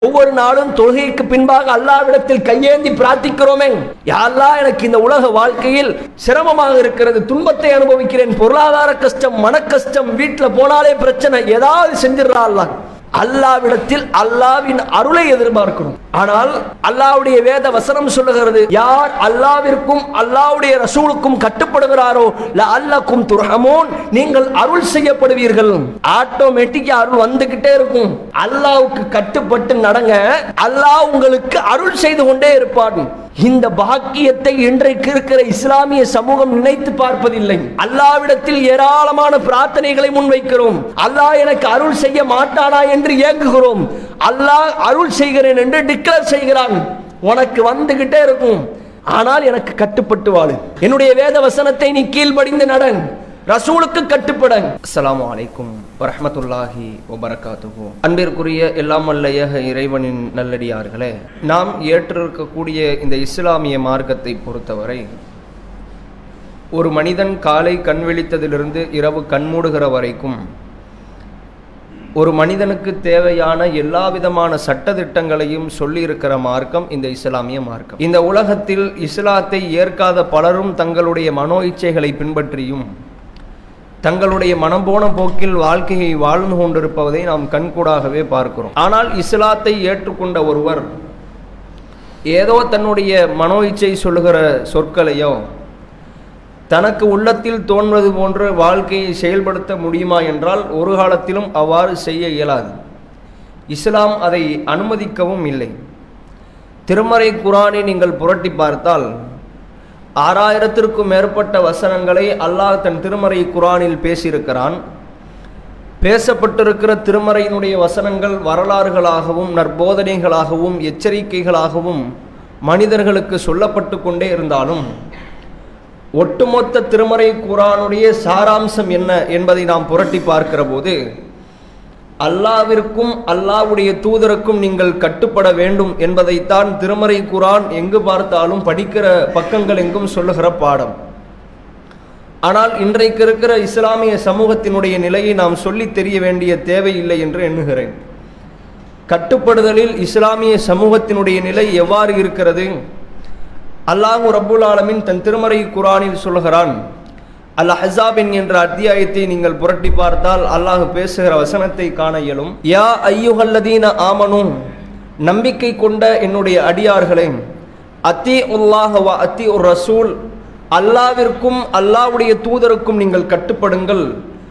ஒவ்வொரு நாளும் தொழுகைக்கு பின்பாக அல்லாவிடத்தில் கையேந்தி பிரார்த்திக்கிறோமே யா அல்லாஹ் எனக்கு இந்த உலக வாழ்க்கையில் சிரமமாக இருக்கிறது துன்பத்தை அனுபவிக்கிறேன் பொருளாதார கஷ்டம் மன கஷ்டம் வீட்டுல போனாலே பிரச்சனை ஏதாவது செஞ்சிடறா அல்லாஹ் அல்லாவிடத்தில் அல்லாவின் அருளை எதிர்பார்க்கணும் ஆனால் அல்லாவுடைய வேத வசனம் சொல்லுகிறது யார் அல்லாவிற்கும் அல்லாவுடைய ரசூலுக்கும் கட்டுப்படுகிறாரோ ல அல்லக்கும் துர்ஹமோன் நீங்கள் அருள் செய்யப்படுவீர்கள் ஆட்டோமேட்டிக்கா அருள் வந்துகிட்டே இருக்கும் அல்லாவுக்கு கட்டுப்பட்டு நடங்க அல்லாஹ் உங்களுக்கு அருள் செய்து கொண்டே இருப்பான் இந்த பாக்கியத்தை இன்றைக்கு இருக்கிற இஸ்லாமிய சமூகம் நினைத்து பார்ப்பதில்லை அல்லாவிடத்தில் ஏராளமான பிரார்த்தனைகளை முன்வைக்கிறோம் அல்லாஹ் எனக்கு அருள் செய்ய மாட்டானா என்று ஏங்குகிறோம் அல்லாஹ் அருள் செய்கிறேன் என்று டிக்ளேர் செய்கிறான் உனக்கு வந்துகிட்டே இருக்கும் ஆனால் எனக்கு கட்டுப்பட்டு வாழு என்னுடைய வேத வசனத்தை நீ கீழ்ப்படிந்து நடன் ரசூலுக்கு கட்டுப்பட அஸ்ஸலாமு அலைக்கும் வரஹ்மத்துல்லாஹி வபரகாத்துஹு அன்பிற்குரிய எல்லாம் வல்ல ஏக இறைவனின் நல்லடியார்களே நாம் ஏற்றிருக்கக்கூடிய இந்த இஸ்லாமிய மார்க்கத்தை பொறுத்தவரை ஒரு மனிதன் காலை கண் விழித்ததிலிருந்து இரவு கண்மூடுகிற வரைக்கும் ஒரு மனிதனுக்கு தேவையான எல்லா விதமான சட்டதிட்டங்களையும் சொல்லியிருக்கிற மார்க்கம் இந்த இஸ்லாமிய மார்க்கம் இந்த உலகத்தில் இஸ்லாத்தை ஏற்காத பலரும் தங்களுடைய மனோ இச்சைகளை பின்பற்றியும் தங்களுடைய மனம் போன போக்கில் வாழ்க்கையை வாழ்ந்து கொண்டிருப்பதை நாம் கண்கூடாகவே பார்க்கிறோம் ஆனால் இஸ்லாத்தை ஏற்றுக்கொண்ட ஒருவர் ஏதோ தன்னுடைய மனோ இச்சை சொல்லுகிற சொற்களையோ தனக்கு உள்ளத்தில் தோன்வது போன்ற வாழ்க்கையை செயல்படுத்த முடியுமா என்றால் ஒரு காலத்திலும் அவ்வாறு செய்ய இயலாது இஸ்லாம் அதை அனுமதிக்கவும் இல்லை திருமறை குரானை நீங்கள் புரட்டி பார்த்தால் ஆறாயிரத்திற்கும் மேற்பட்ட வசனங்களை அல்லாஹ் தன் திருமறை குரானில் பேசியிருக்கிறான் பேசப்பட்டிருக்கிற திருமறையினுடைய வசனங்கள் வரலாறுகளாகவும் நற்போதனைகளாகவும் எச்சரிக்கைகளாகவும் மனிதர்களுக்கு சொல்லப்பட்டு கொண்டே இருந்தாலும் ஒட்டுமொத்த திருமறை குரானுடைய சாராம்சம் என்ன என்பதை நாம் புரட்டி பார்க்கிற போது அல்லாவிற்கும் அல்லாவுடைய தூதருக்கும் நீங்கள் கட்டுப்பட வேண்டும் என்பதைத்தான் திருமறை குரான் எங்கு பார்த்தாலும் படிக்கிற பக்கங்கள் எங்கும் சொல்லுகிற பாடம் ஆனால் இன்றைக்கு இருக்கிற இஸ்லாமிய சமூகத்தினுடைய நிலையை நாம் சொல்லி தெரிய வேண்டிய தேவையில்லை என்று எண்ணுகிறேன் கட்டுப்படுதலில் இஸ்லாமிய சமூகத்தினுடைய நிலை எவ்வாறு இருக்கிறது அல்லாஹு ரப்புல் ஆலமின் தன் திருமறை குரானில் சொல்கிறான் அல் ஹசாபின் என்ற அத்தியாயத்தை நீங்கள் புரட்டி பார்த்தால் அல்லாஹ் பேசுகிற வசனத்தை காண இயலும் யா ஐயுஹல்லதீன ஆமனும் நம்பிக்கை கொண்ட என்னுடைய அடியார்களே அத்தி உல்லாஹ் வ அத்தி உர் ரசூல் அல்லாவிற்கும் அல்லாவுடைய தூதருக்கும் நீங்கள் கட்டுப்படுங்கள்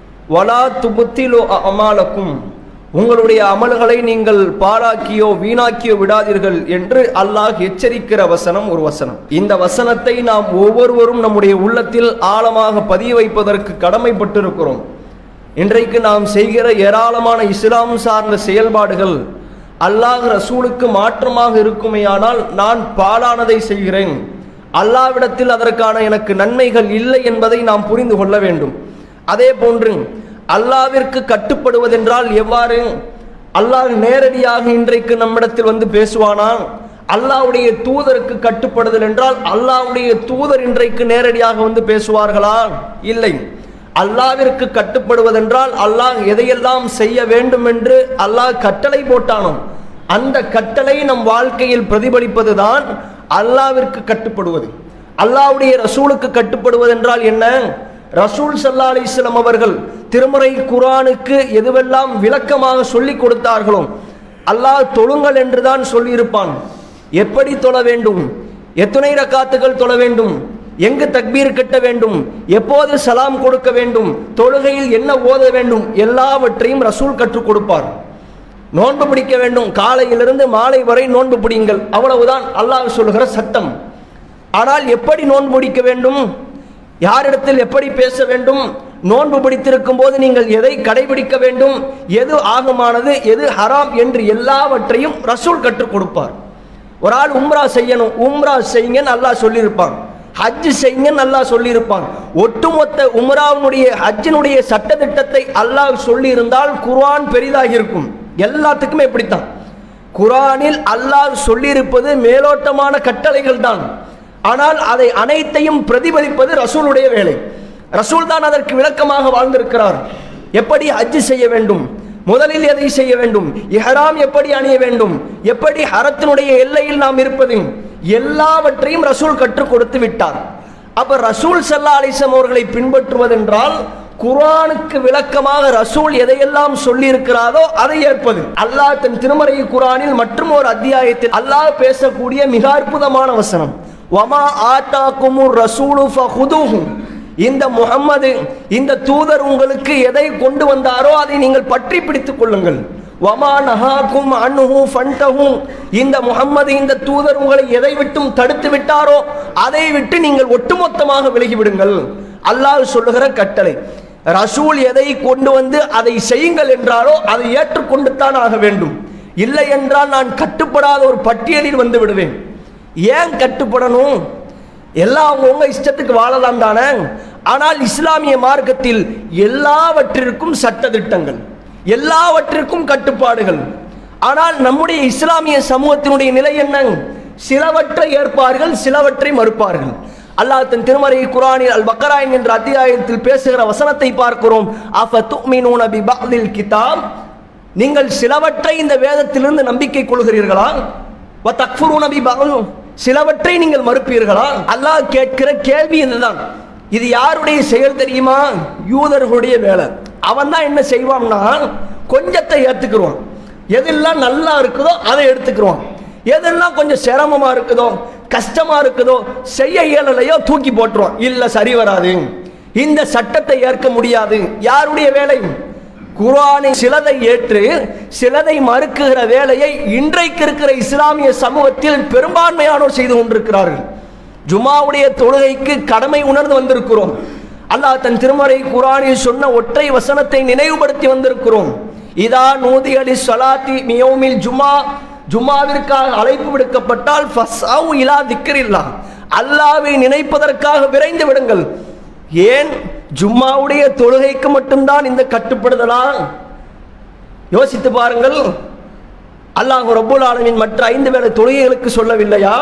வலா துபுத்திலோ அமாலக்கும் உங்களுடைய அமல்களை நீங்கள் பாழாக்கியோ வீணாக்கியோ விடாதீர்கள் என்று அல்லாஹ் எச்சரிக்கிற வசனம் ஒரு வசனம் இந்த வசனத்தை நாம் ஒவ்வொருவரும் நம்முடைய உள்ளத்தில் ஆழமாக பதிய வைப்பதற்கு கடமைப்பட்டிருக்கிறோம் இன்றைக்கு நாம் செய்கிற ஏராளமான இஸ்லாம் சார்ந்த செயல்பாடுகள் அல்லாஹ் ரசூலுக்கு மாற்றமாக இருக்குமேயானால் நான் பாலானதை செய்கிறேன் அல்லாவிடத்தில் அதற்கான எனக்கு நன்மைகள் இல்லை என்பதை நாம் புரிந்து கொள்ள வேண்டும் அதே போன்று அல்லாவிற்கு கட்டுப்படுவதென்றால் எவ்வாறு அல்லாஹ் நேரடியாக இன்றைக்கு நம்மிடத்தில் வந்து பேசுவானா அல்லாவுடைய தூதருக்கு கட்டுப்படுதல் என்றால் அல்லாவுடைய தூதர் இன்றைக்கு நேரடியாக வந்து பேசுவார்களா இல்லை அல்லாவிற்கு கட்டுப்படுவதென்றால் அல்லாஹ் எதையெல்லாம் செய்ய வேண்டும் என்று அல்லாஹ் கட்டளை போட்டானோ அந்த கட்டளை நம் வாழ்க்கையில் பிரதிபலிப்பதுதான் அல்லாவிற்கு கட்டுப்படுவது அல்லாவுடைய ரசூலுக்கு கட்டுப்படுவதென்றால் என்ன ரசூல் சல்லா அலிஸ்லாம் அவர்கள் திருமறை குரானுக்கு எதுவெல்லாம் விளக்கமாக சொல்லி கொடுத்தார்களோ அல்லாஹ் தொழுங்கள் என்றுதான் சொல்லியிருப்பான் எப்படி தொழ வேண்டும் எத்தனை ரக்காத்துகள் தொழ வேண்டும் எங்கு தக்பீர் கட்ட வேண்டும் எப்போது சலாம் கொடுக்க வேண்டும் தொழுகையில் என்ன ஓத வேண்டும் எல்லாவற்றையும் ரசூல் கற்றுக் கொடுப்பார் நோன்பு பிடிக்க வேண்டும் காலையிலிருந்து மாலை வரை நோன்பு பிடிங்கள் அவ்வளவுதான் அல்லாஹ் சொல்லுகிற சட்டம் ஆனால் எப்படி நோன்பு பிடிக்க வேண்டும் யாரிடத்தில் எப்படி பேச வேண்டும் நோன்பு பிடித்திருக்கும் போது நீங்கள் எதை கடைபிடிக்க வேண்டும் எது ஆகமானது எது ஹராம் என்று எல்லாவற்றையும் ரசூல் கற்றுக் கொடுப்பார் ஒரு ஆள் உம்ரா செய்யணும் உம்ரா செய்யுங்க நல்லா சொல்லியிருப்பான் ஹஜ் செய்யுங்க நல்லா சொல்லியிருப்பான் ஒட்டுமொத்த உம்ராவினுடைய ஹஜ்ஜினுடைய சட்டத்திட்டத்தை அல்லாஹ் சொல்லியிருந்தால் குர்ஆன் பெரிதாக இருக்கும் எல்லாத்துக்குமே இப்படித்தான் குர்ஆனில் அல்லாஹ் சொல்லியிருப்பது மேலோட்டமான கட்டளைகள் தான் ஆனால் அதை அனைத்தையும் பிரதிபலிப்பது ரசூலுடைய வேலை ரசூல் தான் அதற்கு விளக்கமாக வாழ்ந்திருக்கிறார் எப்படி ஹஜ் செய்ய வேண்டும் முதலில் எதை செய்ய வேண்டும் இஹ்ராம் எப்படி அணிய வேண்டும் எப்படி ஹரத்தினுடைய எல்லையில் நாம் இருப்பது எல்லாவற்றையும் ரசூல் கற்றுக் கொடுத்து விட்டார் அப்ப ரசூல் சல்லா அலிசம் அவர்களை பின்பற்றுவதென்றால் குர்ஆனுக்கு விளக்கமாக ரசூல் எதையெல்லாம் சொல்லி இருக்கிறாரோ அதை ஏற்பது அல்லாஹ் தன் திருமறை குர்ஆனில் மற்றும் ஒரு அத்தியாயத்தில் அல்லாஹ் பேசக்கூடிய மிக அற்புதமான வசனம் வமா ஆத்தாக்குமுர் ரசூலு ஃபஹுதுஹு இந்த முகம்மது இந்த தூதர் உங்களுக்கு எதை கொண்டு வந்தாரோ அதை நீங்கள் பற்றி பிடித்துக் கொள்ளுங்கள் வமா நஹாக்கும் அன்ஹு ஃபன்டஹு இந்த முகம்மது இந்த தூதர் உங்களை எதை விட்டும் தடுத்து விட்டாரோ அதை விட்டு நீங்கள் ஒட்டுமொத்தமாக விலகி விடுங்கள் அல்லாஹ் சொல்லுகிற கட்டளை ரசூல் எதை கொண்டு வந்து அதை செய்யுங்கள் என்றாரோ அதை ஏற்றுக்கொண்டு தான் ஆக வேண்டும் இல்லை என்றால் நான் கட்டுப்படாத ஒரு பட்டியலில் வந்து விடுவேன் ஏன் கட்டுப்படணும் எல்லாம் அவங்கவுங்க இஷ்டத்துக்கு வாழலாம் தானே ஆனால் இஸ்லாமிய மார்க்கத்தில் எல்லாவற்றிற்கும் சட்டதிட்டங்கள் எல்லாவற்றிற்கும் கட்டுப்பாடுகள் ஆனால் நம்முடைய இஸ்லாமிய சமூகத்தினுடைய நிலை என்ன சிலவற்றை ஏற்பார்கள் சிலவற்றை மறுப்பார்கள் அல்லாஹ் தன் திருமறை குரானில் அல் பக்கரா என்ற அத்தியாயத்தில் பேசுகிற வசனத்தை பார்க்கிறோம் அஃப துமினூன பி பஅதில் கிதாப் நீங்கள் சிலவற்றை இந்த வேதத்திலிருந்து நம்பிக்கை கொள்கிறீர்களா வ தக்ஃபுரூன பி பஅது சிலவற்றை நீங்கள் மறுப்பீர்களா அல்லாஹ் கேட்கிற கேள்வி இதுதான் இது யாருடைய செயல் தெரியுமா யூதர்களுடைய வேலை அவன் தான் என்ன செய்வான்னா கொஞ்சத்தை ஏத்துக்குருவான் எதெல்லாம் நல்லா இருக்குதோ அதை எடுத்துக்கிருவான் எதெல்லாம் கொஞ்சம் சிரமமா இருக்குதோ கஷ்டமா இருக்குதோ செய்ய இயலலையோ தூக்கி போட்டுருவான் இல்ல சரி வராது இந்த சட்டத்தை ஏற்க முடியாது யாருடைய வேலை குர்ஆனை சிலதை ஏற்று சிலதை மறுக்குகிற வேலையை இன்றைக்கு இருக்கிற இஸ்லாமிய சமூகத்தில் பெரும்பான்மையானோர் செய்து கொண்டிருக்கிறார்கள் ஜுமாவுடைய தொழுகைக்கு கடமை உணர்ந்து வந்திருக்கிறோம் அல்லாஹ் தன் திருமறை குர்ஆனில் சொன்ன ஒற்றை வசனத்தை நினைவுபடுத்தி வந்திருக்கிறோம் இதா நூதி அலி சலாத்தி மியோமில் ஜுமா ஜும்மாவிற்காக அழைப்பு விடுக்கப்பட்டால் ஃபஸ்ஸாவு இலா திக்ரில்லா அல்லாவை நினைப்பதற்காக விரைந்து விடுங்கள் ஏன் ஜும்மாவுடைய தொழுகைக்கு மட்டும்தான் இந்த கட்டுப்படுதலா யோசித்து பாருங்கள் அல்லாஹ் ரப்புல் ஆலமீன் மற்ற ஐந்து வேளை தொழுகைகளுக்கு சொல்லவில்லையா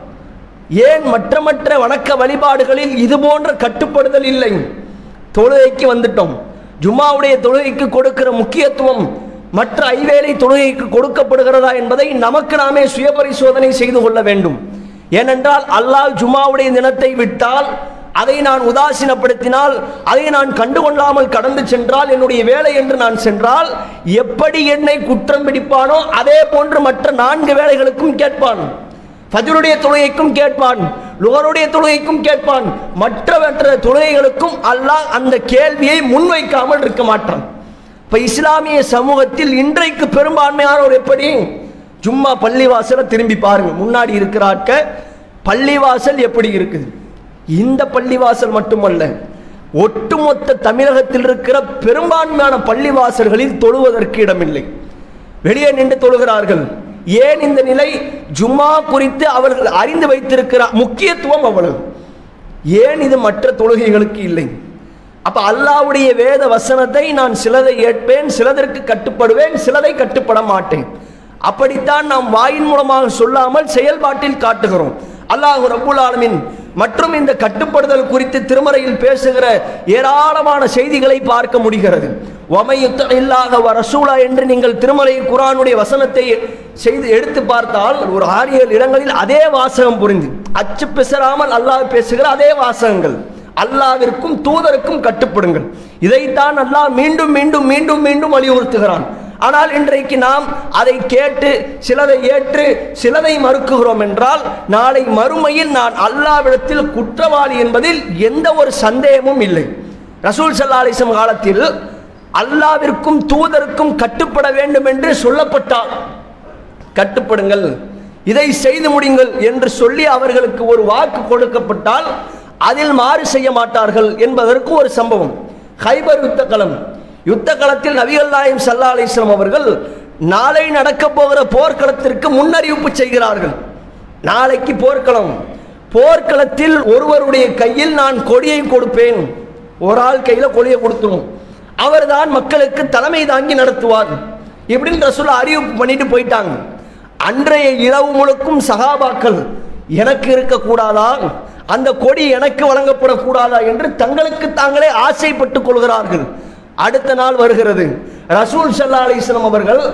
ஏன் மற்ற மற்ற வணக்க வழிபாடுகளில் இது போன்ற கட்டுப்படுதல் இல்லை தொழுகைக்கு வந்துட்டோம் ஜும்மாவுடைய தொழுகைக்கு கொடுக்கிற முக்கியத்துவம் மற்ற ஐவேளை தொழுகைக்கு கொடுக்கப்படுகிறதா என்பதை நமக்கு நாமே சுயபரிசோதனை செய்து கொள்ள வேண்டும் ஏனென்றால் அல்லாஹ் ஜும்மாவுடைய தினத்தை விட்டால் அதை நான் உதாசீனப்படுத்தினால் அதை நான் கண்டுகொள்ளாமல் கடந்து சென்றால் என்னுடைய வேலை என்று நான் சென்றால் எப்படி என்னை குற்றம் பிடிப்பானோ அதே போன்று மற்ற நான்கு வேலைகளுக்கும் கேட்பான் ஃபஜ்ருடைய தொழுகைக்கும் கேட்பான் லுகருடைய தொழுகைக்கும் கேட்பான் மற்ற மற்ற தொழுகைகளுக்கும் அல்லாஹ் அந்த கேள்வியை முன்வைக்காமல் இருக்க மாட்டான் இப்ப இஸ்லாமிய சமூகத்தில் இன்றைக்கு பெரும்பான்மையானோர் எப்படி ஜும்மா பள்ளிவாசலை திரும்பி பாருங்க முன்னாடி இருக்கிற ஆட்க பள்ளிவாசல் எப்படி இருக்குது இந்த பள்ளிவாசல் மட்டுமல்ல ஒட்டுமொத்த தமிழகத்தில் இருக்கிற பெரும்பான்மையான பள்ளிவாசல்களில் தொழுவதற்கு இடமில்லை வெளியே நின்று தொழுகிறார்கள் ஏன் இந்த நிலை ஜும்மா குறித்து அவர்கள் அறிந்து வைத்திருக்கிற முக்கியத்துவம் அவ்வளவு ஏன் இது மற்ற தொழுகைகளுக்கு இல்லை அப்ப அல்லாவுடைய வேத வசனத்தை நான் சிலதை ஏற்பேன் சிலதற்கு கட்டுப்படுவேன் சிலதை கட்டுப்பட மாட்டேன் அப்படித்தான் நாம் வாயின் மூலமாக சொல்லாமல் செயல்பாட்டில் காட்டுகிறோம் அல்லாஹ் ரப்புல் ஆலமீன் மற்றும் இந்த கட்டுப்படுதல் குறித்து திருமறையில் பேசுகிற ஏராளமான செய்திகளை பார்க்க முடிகிறது ஒமையுத்த இல்லாக ரசூலா என்று நீங்கள் திருமலை குரானுடைய வசனத்தை செய்து எடுத்து பார்த்தால் ஒரு ஆறு ஏழு இடங்களில் அதே வாசகம் புரிந்து அச்சு பிசராமல் அல்லாஹ் பேசுகிற அதே வாசகங்கள் அல்லாவிற்கும் தூதருக்கும் கட்டுப்படுங்கள் இதைத்தான் அல்லாஹ் மீண்டும் மீண்டும் மீண்டும் மீண்டும் வலியுறுத்துகிறான் ஆனால் இன்றைக்கு நாம் அதை கேட்டு சிலதை ஏற்று சிலதை மறுக்குகிறோம் என்றால் நாளை மறுமையில் நான் அல்லாவிடத்தில் குற்றவாளி என்பதில் எந்த ஒரு சந்தேகமும் இல்லை ரசூல் சல்லா அலிசம் காலத்தில் அல்லாவிற்கும் தூதருக்கும் கட்டுப்பட வேண்டும் என்று சொல்லப்பட்டால் கட்டுப்படுங்கள் இதை செய்து முடியுங்கள் என்று சொல்லி அவர்களுக்கு ஒரு வாக்கு கொடுக்கப்பட்டால் அதில் மாறு செய்ய மாட்டார்கள் என்பதற்கு ஒரு சம்பவம் ஹைபர் யுத்த களம் யுத்த களத்தில் நபிகள் நாயம் சல்லா அலிஸ்லாம் அவர்கள் நாளை நடக்க போகிற போர்க்களத்திற்கு முன்னறிவிப்பு செய்கிறார்கள் நாளைக்கு போர்க்களம் போர்க்களத்தில் ஒருவருடைய கையில் நான் கொடியை கொடுப்பேன் ஒரு ஆள் கையில கொடியை கொடுத்துரும் அவர்தான் மக்களுக்கு தலைமை தாங்கி நடத்துவார் இப்படின்னு ரசூல் அறிவிப்பு பண்ணிட்டு போயிட்டாங்க அன்றைய இரவு முழுக்கும் சகாபாக்கள் எனக்கு இருக்கக்கூடாதா அந்த கொடி எனக்கு வழங்கப்படக்கூடாதா என்று தங்களுக்கு தாங்களே ஆசைப்பட்டுக் கொள்கிறார்கள் அடுத்த நாள் வருகிறது ரசூல் சல்லா அலிஸ்லாம் அவர்கள்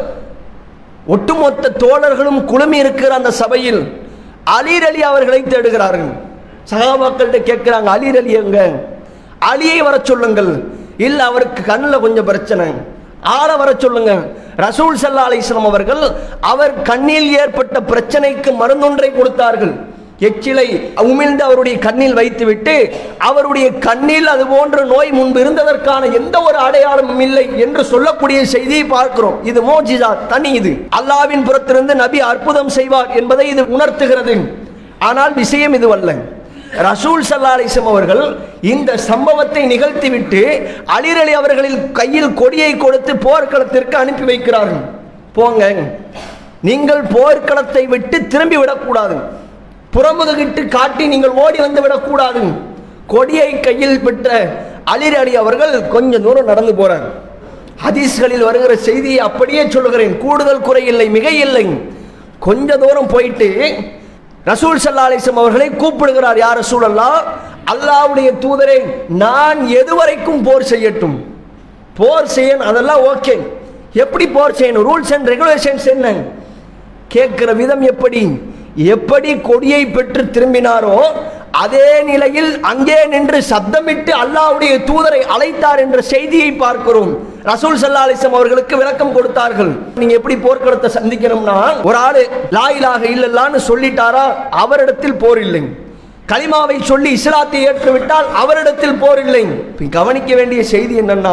ஒட்டுமொத்த தோழர்களும் குழுமி இருக்கிற அந்த சபையில் அலீர் அலி அவர்களை தேடுகிறார்கள் சகாபாக்கள்கிட்ட கேட்கிறாங்க அலீர் அலி எங்க அலியை வர சொல்லுங்கள் இல்ல அவருக்கு கண்ணில் கொஞ்சம் பிரச்சனை ஆள வர சொல்லுங்க ரசூல் சல்லா அலிஸ்லாம் அவர்கள் அவர் கண்ணில் ஏற்பட்ட பிரச்சனைக்கு மருந்தொன்றை கொடுத்தார்கள் எச்சிலை உமிழ்ந்து அவருடைய கண்ணில் வைத்துவிட்டு அவருடைய கண்ணில் அது போன்ற நோய் முன்பு இருந்ததற்கான எந்த ஒரு அடையாளமும் இல்லை என்று சொல்லக்கூடிய செய்தியை பார்க்கிறோம் இது மோஜிதா தனி இது அல்லாவின் புறத்திலிருந்து நபி அற்புதம் செய்வார் என்பதை இது உணர்த்துகிறது ஆனால் விஷயம் இதுவல்ல ரசூல் சல்லா அலிஸ்லாம் அவர்கள் இந்த சம்பவத்தை நிகழ்த்திவிட்டு அலிரலி அவர்களின் கையில் கொடியை கொடுத்து போர்க்களத்திற்கு அனுப்பி வைக்கிறார்கள் போங்க நீங்கள் போர்க்களத்தை விட்டு திரும்பி விடக்கூடாது புறமுதுகிட்டு காட்டி நீங்கள் ஓடி வந்து விடக்கூடாது கொடியை கையில் பெற்ற அலிர் அலி அவர்கள் கொஞ்சம் தூரம் நடந்து போறார் ஹதீஸ்களில் வருகிற செய்தியை அப்படியே சொல்லுகிறேன் கூடுதல் குறை இல்லை மிக இல்லை கொஞ்ச தூரம் போயிட்டு ரசூல் சல்லா அலிஸ்லாம் அவர்களை கூப்பிடுகிறார் யார் ரசூல் அல்லா அல்லாவுடைய தூதரை நான் எதுவரைக்கும் போர் செய்யட்டும் போர் செய்யணும் அதெல்லாம் ஓகே எப்படி போர் செய்யணும் ரூல்ஸ் அண்ட் ரெகுலேஷன்ஸ் என்ன கேட்கிற விதம் எப்படி எப்படி கொடியை பெற்று திரும்பினாரோ அதே நிலையில் அங்கே நின்று சப்தமிட்டு அல்லாவுடைய தூதரை அழைத்தார் என்ற செய்தியை பார்க்கிறோம் ரசூல் சல்லா அலிசம் அவர்களுக்கு விளக்கம் கொடுத்தார்கள் நீங்க எப்படி போர்க்களத்தை சந்திக்கணும்னா ஒரு ஆளு லாயிலாக இல்லல்லான்னு சொல்லிட்டாரா அவரிடத்தில் போர் இல்லை கலிமாவை சொல்லி இஸ்லாத்தை ஏற்றுவிட்டால் அவரிடத்தில் போர் இல்லை கவனிக்க வேண்டிய செய்தி என்னன்னா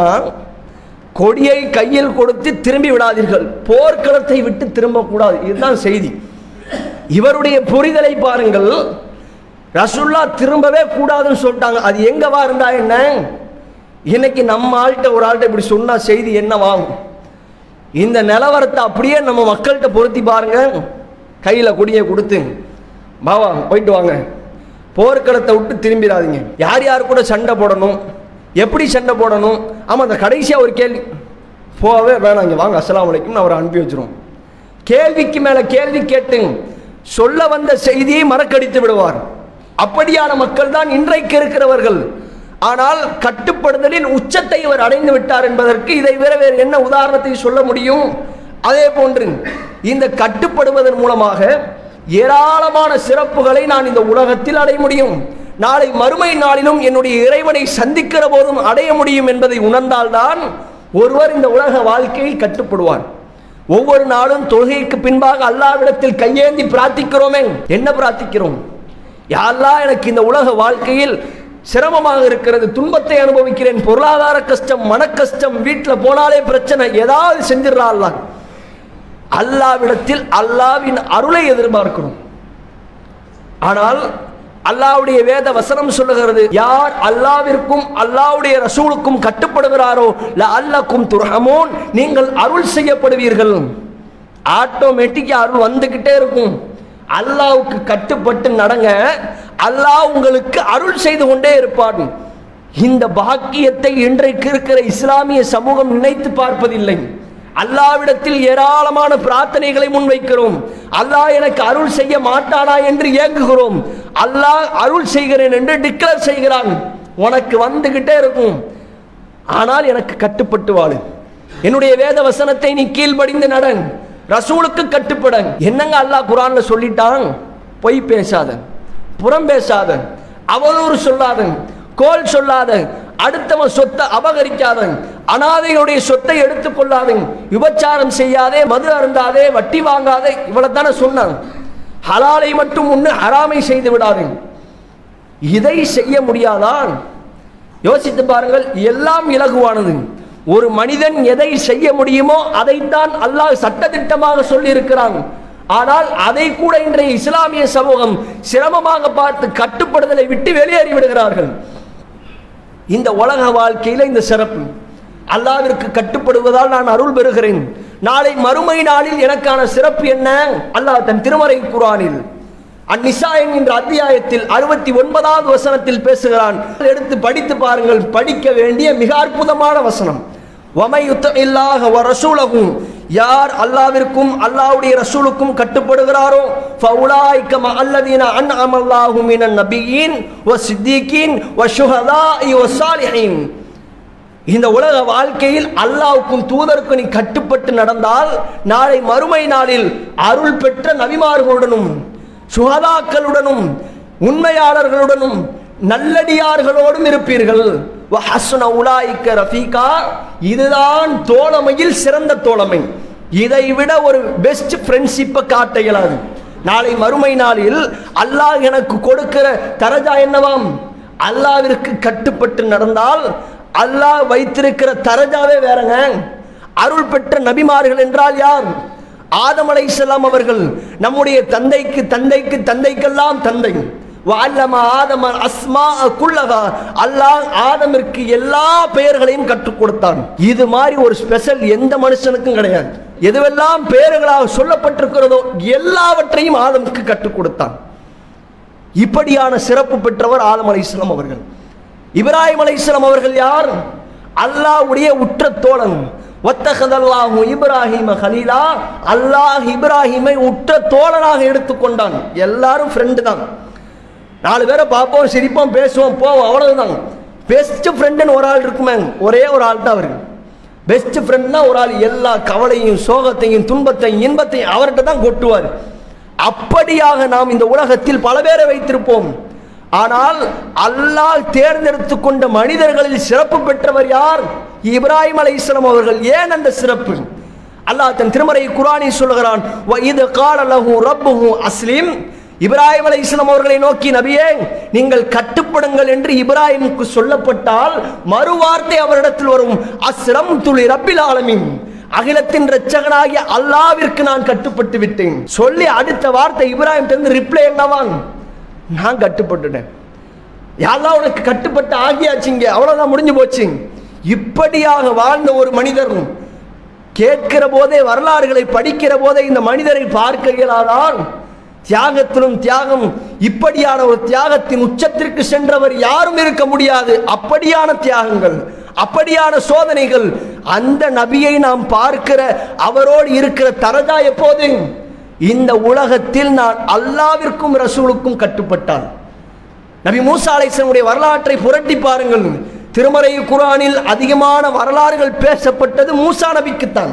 கொடியை கையில் கொடுத்து திரும்பி விடாதீர்கள் போர்க்களத்தை விட்டு திரும்பக்கூடாது இதுதான் செய்தி இவருடைய புரிதலை பாருங்கள் ரசுல்லா திரும்பவே கூடாதுன்னு சொல்லிட்டாங்க அது எங்கவா இருந்தா என்ன இன்னைக்கு நம்ம ஆள்கிட்ட ஒரு ஆள்கிட்ட இப்படி சொன்னா செய்தி என்னவாகும் இந்த நிலவரத்தை அப்படியே நம்ம மக்கள்கிட்ட பொருத்தி பாருங்க கையில கொடியை கொடுத்து பாவா போயிட்டு வாங்க போர்க்களத்தை விட்டு திரும்பிடாதீங்க யார் யார் கூட சண்டை போடணும் எப்படி சண்டை போடணும் ஆமாம் அந்த கடைசியாக ஒரு கேள்வி போகவே வேணாம் இங்கே வாங்க அஸ்லாம் வலைக்கும் நான் அவரை அனுப்பி வச்சிருவோம் கேள்விக்கு மேலே கேள்வி கேட்டு சொல்ல வந்த செய்தியை மறக்கடித்து விடுவார் அப்படியான மக்கள் தான் இன்றைக்கு இருக்கிறவர்கள் ஆனால் கட்டுப்படுதலின் உச்சத்தை இவர் அடைந்து விட்டார் என்பதற்கு இதை வேற வேறு என்ன உதாரணத்தை சொல்ல முடியும் அதே போன்று இந்த கட்டுப்படுவதன் மூலமாக ஏராளமான சிறப்புகளை நான் இந்த உலகத்தில் அடைய முடியும் நாளை மறுமை நாளிலும் என்னுடைய இறைவனை சந்திக்கிற போதும் அடைய முடியும் என்பதை உணர்ந்தால்தான் ஒருவர் இந்த உலக வாழ்க்கையில் கட்டுப்படுவார் ஒவ்வொரு நாளும் தொழுகைக்கு பின்பாக அல்லாவிடத்தில் கையேந்தி பிரார்த்திக்கிறோமே என்ன பிரார்த்திக்கிறோம் யாரெல்லாம் எனக்கு இந்த உலக வாழ்க்கையில் சிரமமாக இருக்கிறது துன்பத்தை அனுபவிக்கிறேன் பொருளாதார கஷ்டம் மன கஷ்டம் வீட்டில் போனாலே பிரச்சனை ஏதாவது செஞ்சிடறா அல்லா அல்லாவிடத்தில் அல்லாவின் அருளை எதிர்பார்க்கிறோம் ஆனால் அல்லாவுடைய வேத வசனம் சொல்லுகிறது யார் அல்லாவிற்கும் அல்லாவுடைய ரசூலுக்கும் கட்டுப்படுகிறாரோ ல அல்லக்கும் துரகமோன் நீங்கள் அருள் செய்யப்படுவீர்கள் ஆட்டோமேட்டிக்கா அருள் வந்துகிட்டே இருக்கும் அல்லாவுக்கு கட்டுப்பட்டு நடங்க அல்லாஹ் உங்களுக்கு அருள் செய்து கொண்டே இருப்பான் இந்த பாக்கியத்தை இன்றைக்கு இருக்கிற இஸ்லாமிய சமூகம் நினைத்து பார்ப்பதில்லை அல்லாவிடத்தில் ஏராளமான பிரார்த்தனைகளை முன்வைக்கிறோம் அல்லாஹ் எனக்கு அருள் செய்ய மாட்டானா என்று ஏங்குகிறோம் அல்லாஹ் அருள் செய்கிறேன் என்று டிக்ளேர் செய்கிறான் உனக்கு வந்துகிட்டே இருக்கும் ஆனால் எனக்கு கட்டுப்பட்டு வாழு என்னுடைய வேத வசனத்தை நீ கீழ்படிந்து நடன் ரசூலுக்கு கட்டுப்பட என்னங்க அல்லாஹ் குரான்ல சொல்லிட்டான் பொய் பேசாத புறம் பேசாத அவதூறு சொல்லாத கோல் சொல்லாத அடுத்தவன் சொத்தை அபகரிக்காத அனாதைகளுடைய சொத்தை எடுத்துக் கொள்ளாத விபச்சாரம் செய்யாதே மது அருந்தாதே வட்டி வாங்காதே இவ்வளவு தானே சொன்னான் ஹலாலை மட்டும் ஒன்று ஹராமை செய்து விடாதே இதை செய்ய முடியாதான் யோசித்து பாருங்கள் எல்லாம் இலகுவானது ஒரு மனிதன் எதை செய்ய முடியுமோ அதைத்தான் அல்லாஹ் சட்டத்திட்டமாக சொல்லி இருக்கிறான் ஆனால் அதை கூட இன்றைய இஸ்லாமிய சமூகம் சிரமமாக பார்த்து கட்டுப்படுதலை விட்டு வெளியேறி விடுகிறார்கள் இந்த உலக வாழ்க்கையில் இந்த சிறப்பு அல்லாவிற்கு கட்டுப்படுவதால் நான் அருள் பெறுகிறேன் நாளை மறுமை நாளில் எனக்கான சிறப்பு என்ன அல்லாஹ் தன் திருமறை குரானில் அந்நிசா என்கின்ற அத்தியாயத்தில் அறுபத்தி ஒன்பதாவது வசனத்தில் பேசுகிறான் எடுத்து படித்து பாருங்கள் படிக்க வேண்டிய மிக அற்புதமான வசனம் வமையுத்த இல்லாக ரசூலகும் யார் அல்லாவிற்கும் அல்லாவுடைய ரசூலுக்கும் கட்டுப்படுகிறாரோ ஃபவுலாய்க்க அல்லதீன அன் அமல்லாஹு மினன் நபியின் வ சித்திகீன் வ ஷுஹதாஇ வ சாலிஹீன் இந்த உலக வாழ்க்கையில் அல்லாவுக்கும் தூதருக்கும் நீ கட்டுப்பட்டு நடந்தால் நாளை மறுமை நாளில் அருள் பெற்ற நபிமார்களுடனும் சுகதாக்களுடனும் உண்மையாளர்களுடனும் நல்லடியார்களோடும் இருப்பீர்கள் வஹஸ்ன உலாயிக்க ரஃபீகா இதுதான் தோழமையில் சிறந்த தோழமை இதை விட ஒரு பெஸ்ட் ஃப்ரெண்ட்ஷிப்பை காட்ட இயலாது நாளை மறுமை நாளில் அல்லாஹ் எனக்கு கொடுக்கிற தரஜா என்னவாம் அல்லாவிற்கு கட்டுப்பட்டு நடந்தால் அல்லாஹ் வைத்திருக்கிற தரஜாவே வேறங்க அருள் பெற்ற நபிமார்கள் என்றால் யார் ஆதம் அலைஹிஸ்ஸலாம் அவர்கள் நம்முடைய தந்தைக்கு தந்தைக்கு தந்தைக்கெல்லாம் தந்தை வஅல்லம ஆதம அஸ்மா குல்லகா அல்லாஹ் ஆதமிற்கு எல்லா பெயர்களையும் கற்றுக் கொடுத்தான் இது மாதிரி ஒரு ஸ்பெஷல் எந்த மனுஷனுக்கும் கிடையாது எதுவெல்லாம் பெயர்களாக சொல்லப்பட்டிருக்கிறதோ எல்லாவற்றையும் ஆதமுக்கு கற்றுக் கொடுத்தான் இப்படியான சிறப்பு பெற்றவர் ஆதம் அலைஹிஸ்ஸலாம் அவர்கள் இப்ராஹிம் அலைஹிஸ்ஸலாம் அவர்கள் யார் அல்லாஹ்வுடைய உற்ற தோழன் ஒத்தகதல்லாஹு இப்ராஹிம ஹலீலா அல்லாஹ் இப்ராஹிமை உற்ற தோழனாக எடுத்துக்கொண்டான் எல்லாரும் ஃப்ரெண்டு தான் நாலு பேரை பார்ப்போம் சிரிப்போம் பேசுவோம் போவோம் அவ்வளவுதான் பெஸ்ட் ஃப்ரெண்டுன்னு ஒரு ஆள் இருக்குமே ஒரே ஒரு ஆள் தான் அவருக்கு பெஸ்ட் ஃப்ரெண்ட்னா ஒரு ஆள் எல்லா கவலையும் சோகத்தையும் துன்பத்தையும் இன்பத்தையும் அவர்கிட்ட தான் கொட்டுவார் அப்படியாக நாம் இந்த உலகத்தில் பல பேரை வைத்திருப்போம் ஆனால் அல்லாஹ் தேர்ந்தெடுத்து கொண்ட மனிதர்களில் சிறப்பு பெற்றவர் யார் இப்ராஹிம் அலைஹிஸ்ஸலாம் அவர்கள் ஏன் அந்த சிறப்பு அல்லாஹ் தன் திருமறை குரானி சொல்லுகிறான் "வ இது கால லஹு ரப்புஹு அஸ்லிம் இப்ராஹிம் அலைஹிஸ்ஸலாம் அவர்களை நோக்கி நபியே நீங்கள் கட்டுப்படுங்கள் என்று இப்ராஹிமுக்கு சொல்லப்பட்டால் மறுவார்த்தை அவரிடத்தில் வரும் அஸ்லம் துளி ரப்பில் ஆலமீன் அகிலத்தின் இரட்சகனாகிய அல்லாவிற்கு நான் கட்டுப்பட்டு விட்டேன் சொல்லி அடுத்த வார்த்தை இப்ராஹிம் இருந்து ரிப்ளை என்னவான் நான் கட்டுப்பட்டுட்டேன் யாரெல்லாம் உனக்கு கட்டுப்பட்டு ஆகியாச்சுங்க அவ்வளவுதான் முடிஞ்சு போச்சு இப்படியாக வாழ்ந்த ஒரு மனிதர் கேட்கிற போதே வரலாறுகளை படிக்கிற போதே இந்த மனிதரை பார்க்க இயலாதான் தியாகத்திலும் தியாகம் இப்படியான ஒரு தியாகத்தின் உச்சத்திற்கு சென்றவர் யாரும் இருக்க முடியாது அப்படியான தியாகங்கள் அப்படியான சோதனைகள் அந்த நபியை நாம் பார்க்கிற அவரோடு இருக்கிற தரஜா எப்போது இந்த உலகத்தில் நான் அல்லாவிற்கும் ரசூலுக்கும் கட்டுப்பட்டான் நபி மூசா அலைஹிஸ்ஸலாமுடைய வரலாற்றை புரட்டி பாருங்கள் திருமறை குரானில் அதிகமான வரலாறுகள் பேசப்பட்டது மூசா நபிக்குத்தான்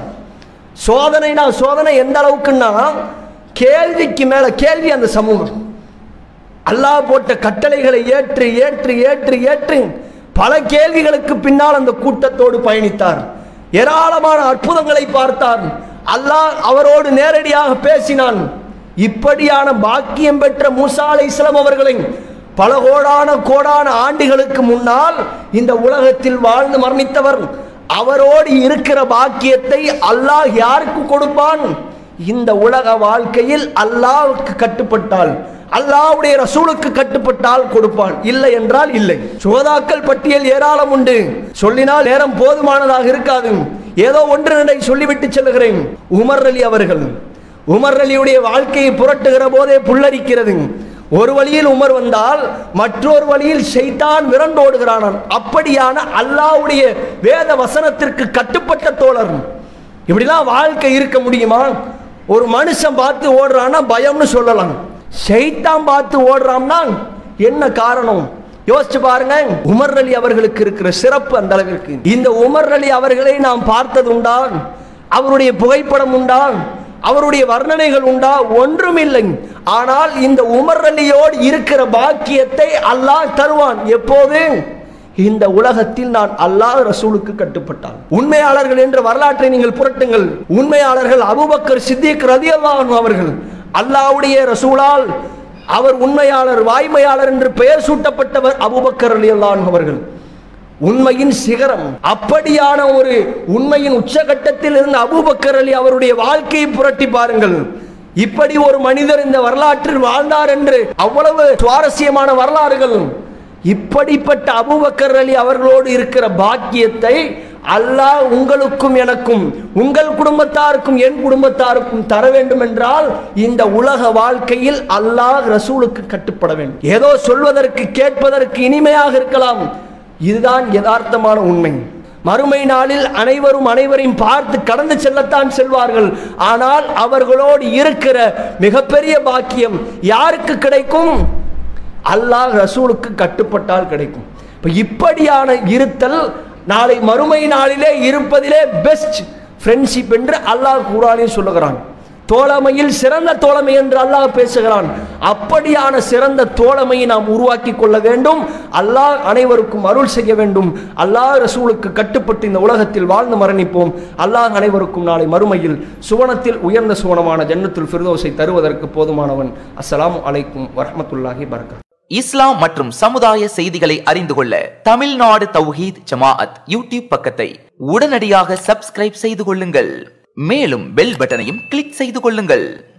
சோதனைனா சோதனை எந்த அளவுக்குன்னா கேள்விக்கு மேல கேள்வி அந்த சமூகம் அல்லாஹ் போட்ட கட்டளைகளை ஏற்று ஏற்று ஏற்று ஏற்று பல கேள்விகளுக்கு பின்னால் அந்த கூட்டத்தோடு பயணித்தார் ஏராளமான அற்புதங்களை பார்த்தார் அல்லாஹ் அவரோடு நேரடியாக பேசினான் இப்படியான பாக்கியம் பெற்ற மூசா அலைஹிஸ்ஸலாம் அவர்களை பல கோடான கோடான ஆண்டுகளுக்கு முன்னால் இந்த உலகத்தில் வாழ்ந்து மரணித்தவர் அவரோடு இருக்கிற பாக்கியத்தை அல்லாஹ் யாருக்கு கொடுப்பான் இந்த உலக வாழ்க்கையில் அல்லாஹ்வுக்கு கட்டுப்பட்டால் அல்லாஹ்வுடைய ரசூலுக்கு கட்டுப்பட்டால் கொடுப்பான் இல்லை என்றால் இல்லை சுகதாக்கள் பட்டியல் ஏராளம் உண்டு சொல்லினால் நேரம் போதுமானதாக இருக்காது ஏதோ ஒன்று ரெண்டை சொல்லிவிட்டு செல்கிறேன் உமர் அலி அவர்கள் உமர் அலியுடைய வாழ்க்கையை புரட்டுகிற போதே புல்லரிக்கிறது ஒரு வழியில் உமர் வந்தால் மற்றொரு வழியில் ஷைத்தான் விரண்டோடுகிறானான் அப்படியான அல்லாஹ்வுடைய வேத வசனத்திற்கு கட்டுப்பட்ட தோழர் இப்படிலாம் வாழ்க்கை இருக்க முடியுமா ஒரு மனுஷன் பார்த்து ஓடுறான்னா பயம்னு சொல்லலாம் ஷைத்தான் பார்த்து ஓடுறான்னா என்ன காரணம் யோசிச்சு பாருங்க உமர் அலி அவர்களுக்கு இருக்கிற சிறப்பு அந்த அளவிற்கு இந்த உமர் அலி அவர்களை நாம் பார்த்தது உண்டா அவருடைய புகைப்படம் உண்டா அவருடைய வர்ணனைகள் உண்டா ஒன்றுமில்லை ஆனால் இந்த உமர் அலியோடு இருக்கிற பாக்கியத்தை அல்லாஹ் தருவான் எப்போது இந்த உலகத்தில் நான் அல்லாஹ் ரசூலுக்கு கட்டுப்பட்டான் உண்மையாளர்கள் என்ற வரலாற்றை நீங்கள் புரட்டுங்கள் உண்மையாளர்கள் அபூபக்கர் சித்திக் ரதியல்லாஹு அவர்கள் அல்லாஹ்வுடைய ரசூலால் அவர் உண்மையாளர் வாய்மையாளர் என்று பெயர் சூட்டப்பட்டவர் அபூபக்கர் ரலியல்லாஹு அவர்கள் உண்மையின் சிகரம் அப்படியான ஒரு உண்மையின் உச்சகட்டத்தில் இருந்த அபூபக்கர் அலி அவருடைய வாழ்க்கையை புரட்டி பாருங்கள் இப்படி ஒரு மனிதர் இந்த வரலாற்றில் வாழ்ந்தார் என்று அவ்வளவு சுவாரஸ்யமான வரலாறுகள் இப்படிப்பட்ட அபூபக்கர் அலி அவர்களோடு இருக்கிற பாக்கியத்தை அல்லாஹ் உங்களுக்கும் எனக்கும் உங்கள் குடும்பத்தாருக்கும் என் குடும்பத்தாருக்கும் தர வேண்டும் என்றால் இந்த உலக வாழ்க்கையில் அல்லாஹ் ரசூலுக்கு கட்டுப்பட வேண்டும் ஏதோ சொல்வதற்கு கேட்பதற்கு இனிமையாக இருக்கலாம் இதுதான் யதார்த்தமான உண்மை மறுமை நாளில் அனைவரும் அனைவரையும் பார்த்து கடந்து செல்லத்தான் செல்வார்கள் ஆனால் அவர்களோடு இருக்கிற மிகப்பெரிய பாக்கியம் யாருக்கு கிடைக்கும் அல்லாஹ் ரசூலுக்கு கட்டுப்பட்டால் கிடைக்கும் இப்ப இப்படியான இருத்தல் நாளை மறுமை நாளிலே இருப்பதிலே பெஸ்ட் ஃப்ரெண்ட்ஷிப் என்று அல்லாஹ் குரானில் சொல்லுகிறான் தோழமையில் சிறந்த தோழமை என்று அல்லாஹ் பேசுகிறான் அப்படியான சிறந்த தோழமையை நாம் உருவாக்கி கொள்ள வேண்டும் அல்லாஹ் அனைவருக்கும் அருள் செய்ய வேண்டும் அல்லாஹ் ரசூலுக்கு கட்டுப்பட்டு இந்த உலகத்தில் வாழ்ந்து மரணிப்போம் அல்லாஹ் அனைவருக்கும் நாளை மறுமையில் சுவனத்தில் உயர்ந்த சுவனமான ஜன்னத்துல் ஃபிர்தோஸை தருவதற்கு போதுமானவன் அஸ்ஸலாமு அலைக்கும் வரஹ்மத்துல்லாஹி பரக்கத் இஸ்லாம் மற்றும் சமுதாய செய்திகளை அறிந்து கொள்ள தமிழ்நாடு தௌஹீத் ஜமாஅத் யூடியூப் பக்கத்தை உடனடியாக சப்ஸ்கிரைப் செய்து கொள்ளுங்கள் மேலும் பெல் பட்டனையும் கிளிக் செய்து கொள்ளுங்கள்